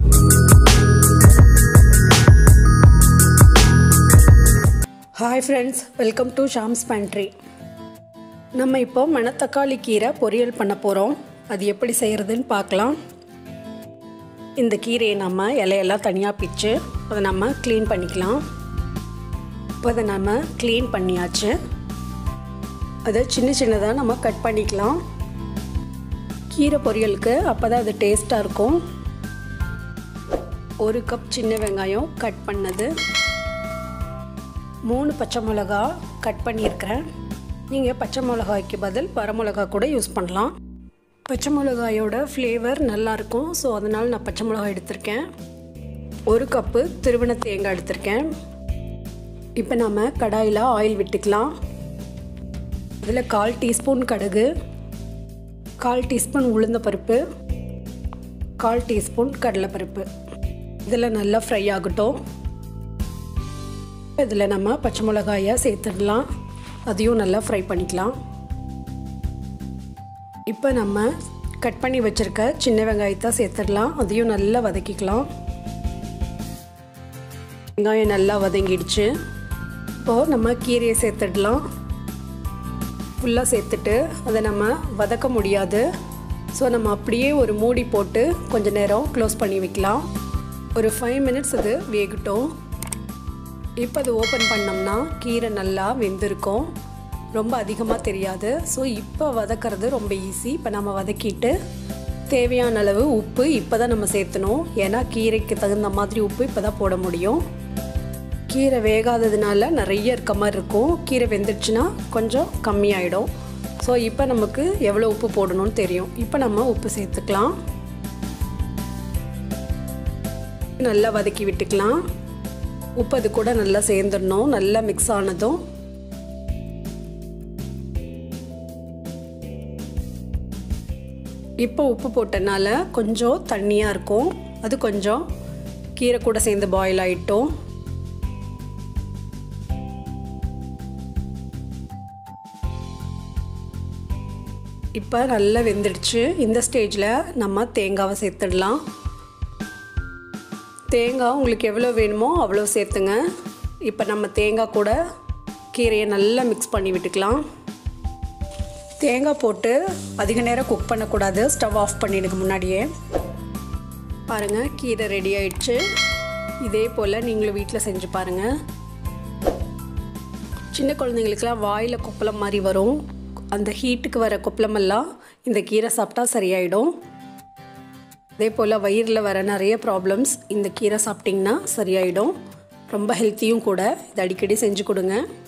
hi friends welcome to Sham's pantry நம்ம இப்போ மணத்தக்காளி கீரை பொரியல் பண்ண போகிறோம் அது எப்படி செய்கிறதுன்னு பார்க்கலாம் இந்த கீரையை நம்ம இலையெல்லாம் தனியாக பிச்சு அதை நம்ம க்ளீன் பண்ணிக்கலாம் இப்போ அதை நம்ம க்ளீன் பண்ணியாச்சு அதை சின்ன சின்னதாக நம்ம கட் பண்ணிக்கலாம் கீரை பொரியலுக்கு அப்போ தான் அது டேஸ்ட்டாக இருக்கும் ஒரு கப் சின்ன வெங்காயம் கட் பண்ணது மூணு பச்சை மிளகா கட் பண்ணியிருக்கிறேன் நீங்கள் பச்சை மிளகாய்க்கு பதில் வரமிளகா கூட யூஸ் பண்ணலாம் பச்சை மிளகாயோட ஃப்ளேவர் நல்லாயிருக்கும் ஸோ அதனால் நான் பச்சை மிளகாய் எடுத்திருக்கேன் ஒரு கப்பு திருவண தேங்காய் எடுத்திருக்கேன் இப்போ நம்ம கடாயில் ஆயில் விட்டுக்கலாம் இதில் கால் டீஸ்பூன் கடுகு கால் டீஸ்பூன் உளுந்த பருப்பு கால் டீஸ்பூன் கடலைப்பருப்பு இதில் நல்லா ஃப்ரை ஆகட்டும் இதில் நம்ம பச்சை மிளகாயை சேர்த்துடலாம் அதையும் நல்லா ஃப்ரை பண்ணிக்கலாம் இப்போ நம்ம கட் பண்ணி வச்சுருக்க சின்ன வெங்காயத்தை சேர்த்துடலாம் அதையும் நல்லா வதக்கிக்கலாம் வெங்காயம் நல்லா வதங்கிடுச்சு இப்போது நம்ம கீரையை சேர்த்துடலாம் ஃபுல்லாக சேர்த்துட்டு அதை நம்ம வதக்க முடியாது ஸோ நம்ம அப்படியே ஒரு மூடி போட்டு கொஞ்ச நேரம் க்ளோஸ் பண்ணி வைக்கலாம் ஒரு ஃபைவ் மினிட்ஸ் அது வேகட்டும் இப்போ அது ஓப்பன் பண்ணோம்னா கீரை நல்லா வெந்திருக்கும் ரொம்ப அதிகமாக தெரியாது ஸோ இப்போ வதக்கிறது ரொம்ப ஈஸி இப்போ நம்ம வதக்கிட்டு தேவையான அளவு உப்பு இப்போ தான் நம்ம சேர்த்தணும் ஏன்னா கீரைக்கு தகுந்த மாதிரி உப்பு இப்போ தான் போட முடியும் கீரை வேகாததுனால நிறைய இருக்க மாதிரி இருக்கும் கீரை வெந்துடுச்சுன்னா கொஞ்சம் கம்மியாயிடும் ஸோ இப்போ நமக்கு எவ்வளோ உப்பு போடணும்னு தெரியும் இப்போ நம்ம உப்பு சேர்த்துக்கலாம் நல்லா வதக்கி விட்டுக்கலாம் உப்பு அது கூட நல்லா சேர்ந்துடணும் நல்லா மிக்ஸ் ஆனதும் இப்போ உப்பு போட்டனால கொஞ்சம் தண்ணியாக இருக்கும் அது கொஞ்சம் கீரை கூட சேர்ந்து பாயில் ஆகிட்டோம் இப்போ நல்லா வெந்துடுச்சு இந்த ஸ்டேஜில் நம்ம தேங்காவை சேர்த்துடலாம் தேங்காய் உங்களுக்கு எவ்வளோ வேணுமோ அவ்வளோ சேர்த்துங்க இப்போ நம்ம தேங்காய் கூட கீரையை நல்லா மிக்ஸ் பண்ணி விட்டுக்கலாம் தேங்காய் போட்டு அதிக நேரம் குக் பண்ணக்கூடாது ஸ்டவ் ஆஃப் பண்ணிடுங்க முன்னாடியே பாருங்கள் கீரை ரெடி ஆயிடுச்சு இதே போல் நீங்களும் வீட்டில் செஞ்சு பாருங்கள் சின்ன குழந்தைங்களுக்கெல்லாம் வாயில் கொப்பளம் மாதிரி வரும் அந்த ஹீட்டுக்கு வர கொப்பளமெல்லாம் இந்த கீரை சாப்பிட்டா சரியாயிடும் அதே போல் வயிறில் வர நிறைய ப்ராப்ளம்ஸ் இந்த கீரை சாப்பிட்டிங்கன்னா சரியாயிடும் ரொம்ப ஹெல்த்தியும் கூட இது அடிக்கடி செஞ்சு கொடுங்க